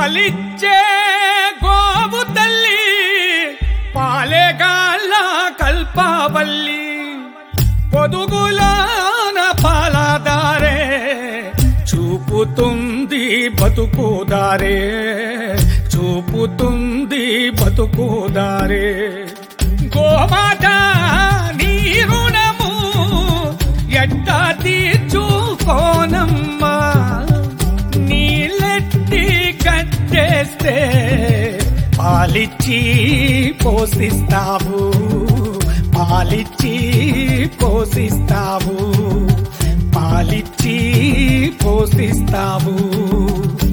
పాలిచ్చే గోవు తల్లి పాలేగాళ్ళ కల్పావల్లి పొదుగులాన పాలదారే చూపుతుంది బతుకుదారే చూపుతుంది బతుకుదారే గోమాత నీ రుణము ఎట్టా తీర్చుకోనమ్మా నీళ్ళెట్టి కట్టేస్తే పాలిచ్చి పోషిస్తావు పాలిచ్చి పోషిస్తావు పాలిచ్చి పోషిస్తావు